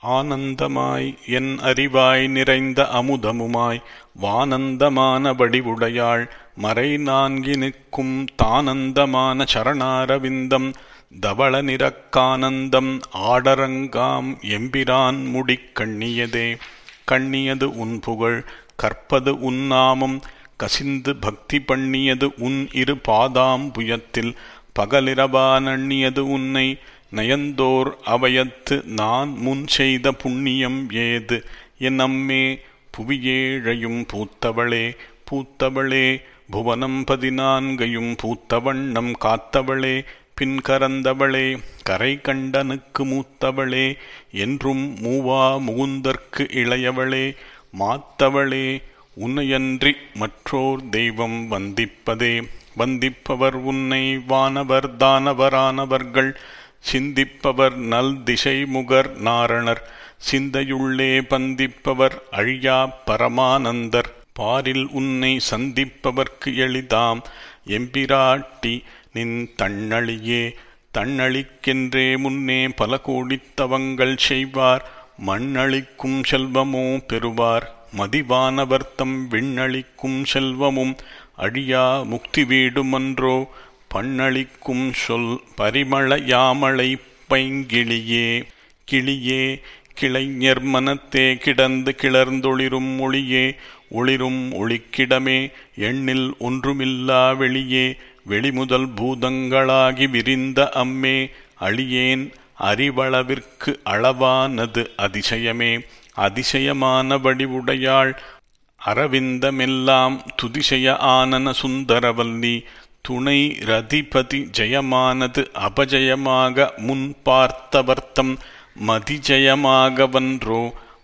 ஆனந்தமாய் என் அறிவாய் நிறைந்த அமுதமுமாய் வானந்தமான வடிவுடையாள் மறை நான்கினுக்கும் தானந்தமான சரணாரவிந்தம் தவள நிறக்கானந்தம் ஆடரங்காம் எம்பிரான் முடிக் கண்ணியதே கண்ணியது உன் புகழ் கற்பது உன் நாமம் கசிந்து பக்தி பண்ணியது உன் இரு பாதாம்புயத்தில் பகலிரவா நண்ணியது உன்னை நயந்தோர் அவையத்து நான் முன் செய்த புண்ணியம் ஏது என் அம்மே புவியேழையும் பூத்தவளே பூத்தவளே புவனம் பதினான்கையும் பூத்தவண்ணம் காத்தவளே பின் கரந்தவளே கரை கண்டனுக்கு மூத்தவளே என்றும் மூவா முகுந்தற்கு இளையவளே மாத்தவளே உன்னையன்றி மற்றோர் தெய்வம் வந்திப்பதே வந்திப்பவர் உன்னை வானவர் தானவரானவர்கள் சிந்திப்பவர் நல் திசை முகர் நாரணர் சிந்தையுள்ளே பந்திப்பவர் அழியா பரமானந்தர் பாரில் உன்னை சந்திப்பவர்க்கு எளிதாம் எம்பிராட்டி நின் தன்னழியே தன்னழிக்கென்றே முன்னே பல கோடித்தவங்கள் செய்வார் மண்ணளிக்கும் செல்வமோ பெறுவார் மதிவானவர்த்தம் விண்ணளிக்கும் செல்வமும் அழியா முக்தி வீடுமன்றோ பண்ணளிக்கும் சொல் பரிமள யாமளை பைங்கிளியே கிளியே கிளைஞர் மனத்தே கிடந்து கிளர்ந்தொளிரும் ஒளியே ஒளிரும் ஒளிக்கிடமே எண்ணில் ஒன்றுமில்லா வெளியே வெளிமுதல் பூதங்களாகி விரிந்த அம்மே அழியேன் அறிவளவிற்கு அளவானது அதிசயமே அதிசயமான வடிவுடையாள் அரவிந்தமெல்லாம் துதிசய ஆனன சுந்தரவல்லி துணை ரதிபதி ஜெயமானது அபஜயமாக முன் பார்த்தவர்த்தம் மதிஜயமாகவன்றோ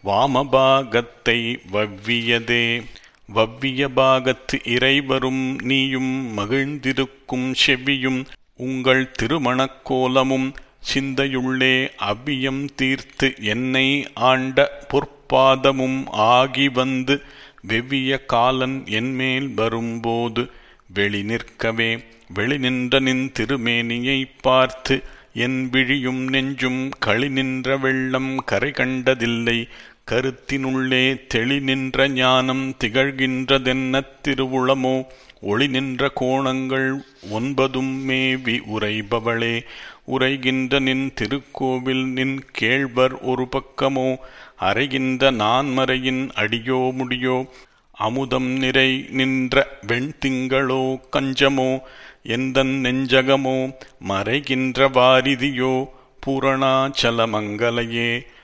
வாமபாகத்தை வவ்வியதே வவ்விய பாகத்து இறைவரும் நீயும் மகிழ்ந்திருக்கும் செவ்வியும் உங்கள் திருமணக்கோலமும் சிந்தையுள்ளே அவ்வியம் தீர்த்து என்னை ஆண்ட பொற்பாதமும் ஆகி வந்து வெவ்விய காலன் என்மேல் வரும்போது வெளி நிற்கவே வெளி நின்ற நின் திருமேனியைப் பார்த்து என் விழியும் நெஞ்சும் களி நின்ற வெள்ளம் கரை கண்டதில்லை கருத்தினுள்ளே தெளி நின்ற ஞானம் திகழ்கின்றதென்னத் திருவுளமோ ஒளி நின்ற கோணங்கள் ஒன்பதும் மேவி உரைபவளே உரைகின்ற நின் திருக்கோவில் நின் கேழ்வர் ஒரு பக்கமோ அறைகின்ற நான்மறையின் அடியோ முடியோ அமுதம் நிறை நின்ற வெண்திங்களோ கஞ்சமோ எந்தன் நெஞ்சகமோ மறைகின்ற வாரிதியோ பூரணாச்சலமங்கலையே